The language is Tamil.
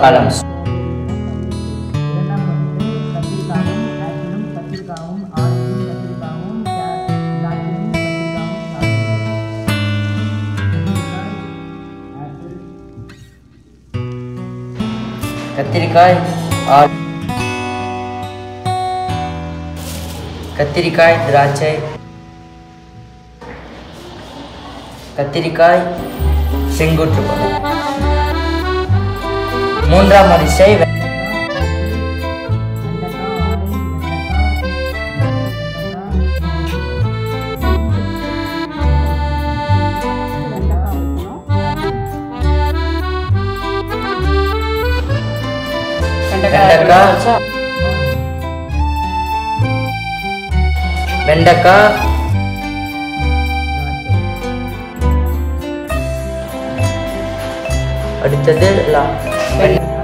காலம்ஸ் இரண்டாம் வகுப்பு கத்திரிக்காவும் ஆப்பிளும் கத்திரிக்காவும் ஆரஞ்சும் கத்திரிக்காவும் கே- திராட்சையும் கத்திரிக்காவும் சாப்பிடுங்கள் கத்திரிக்காய் ஆப்பிள் கத்திரிக்காய் ஆ- கத்திரிக்காய் திராட்சை கத்திரிக்காய் செங்குற்று பழம் மூன்றாம் வரிசை வெ- வெண்டைக்காய் வெண்டைக்காய் அடுத்தது லா- வெண்டை-